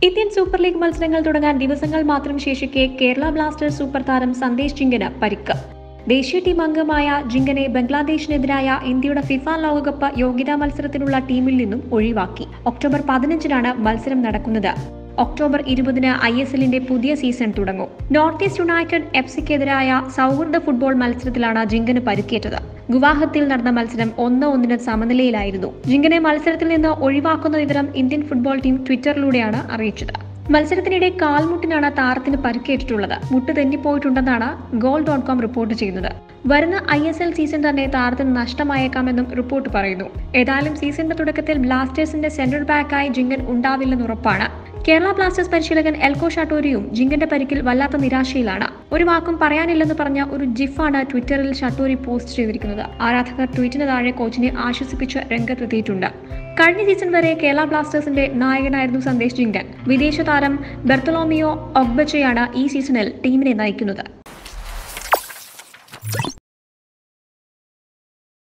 Indian super league മത്സരങ്ങൾ തുടങ്ങാൻ ദിവസങ്ങൾ മാത്രം ശേഷിക്കെ കേരള ബ്ലാസ്റ്റേഴ്സ് സൂപ്പർ താരം സന്ദേശ് ജിങ്കന് പരിക്ക് ദേശീയ ടീം അംഗമായ ജിങ്കനെ ബംഗ്ലാദേശിനെതിരായ ഇന്ത്യയുടെ ഫിഫ ലോകകപ്പ് യോഗ്യതാ മത്സരത്തിനുള്ള ടീമിൽ നിന്നും ഒഴിവാക്കി ഒക്ടോബർ പതിനഞ്ചിനാണ് മത്സരം നടക്കുന്നത് ഒക്ടോബർ ഇരുപതിന് ഐ എസ് എല്ലിന്റെ പുതിയ സീസൺ തുടങ്ങും നോർത്ത് ഈസ്റ്റ് യുണൈറ്റഡ് എഫ് സിക്കെതിരായ സൗഹൃദ ഫുട്ബോൾ മത്സരത്തിലാണ് ജിങ്കന് പരിക്കേറ്റത് ഗുവാഹത്തിയിൽ നടന്ന മത്സരം ഒന്ന് ഒന്നിന് സമനിലയിലായിരുന്നു ജിങ്കനെ മത്സരത്തിൽ നിന്ന് ഒഴിവാക്കുന്ന വിവരം ഇന്ത്യൻ ഫുട്ബോൾ ടീം ട്വിറ്ററിലൂടെയാണ് അറിയിച്ചത് മത്സരത്തിനിടെ കാൽമുട്ടിനാണ് താരത്തിന് പരിക്കേറ്റിട്ടുള്ളത് മുട്ട് തെന്നിപ്പോയിട്ടുണ്ടെന്നാണ് ഗോൾ ഡോട്ട് കോം റിപ്പോർട്ട് ചെയ്യുന്നത് വരുന്ന ഐ എസ് എൽ സീസൺ തന്നെ താരത്തിന് നഷ്ടമായേക്കാമെന്നും റിപ്പോർട്ട് പറയുന്നു ഏതായാലും സീസണിന്റെ തുടക്കത്തിൽ ബ്ലാസ്റ്റേഴ്സിന്റെ സെൻട്രൽ ബാക്കായി ജിങ്കൻ ഉണ്ടാവില്ലെന്ന് ഉറപ്പാണ് കേരള ബ്ലാസ്റ്റേഴ്സ് പരിശീലകൻ എൽകോ ഷട്ടോരിയും ജിങ്കന്റെ പരിക്കിൽ വല്ലാത്ത നിരാശയിലാണ് ഒരു വാക്കും പറയാനില്ലെന്ന് പറഞ്ഞ ഒരു ജിഫാണ് ട്വിറ്ററിൽ ഷട്ടോരി പോസ്റ്റ് ചെയ്തിരിക്കുന്നത് ആരാധകർ ട്വീറ്റിന് താഴെ കോച്ചിനെ ആശ്വസിപ്പിച്ച് രംഗത്തെത്തിയിട്ടുണ്ട് കഴിഞ്ഞ സീസൺ വരെ കേരള ബ്ലാസ്റ്റേഴ്സിന്റെ നായകനായിരുന്നു സന്ദേശ് ജിങ്കൻ വിദേശ താരം ബെർത്തലോമിയോ ഒഗ്ബച്ചയാണ് ഈ സീസണിൽ ടീമിനെ നയിക്കുന്നത്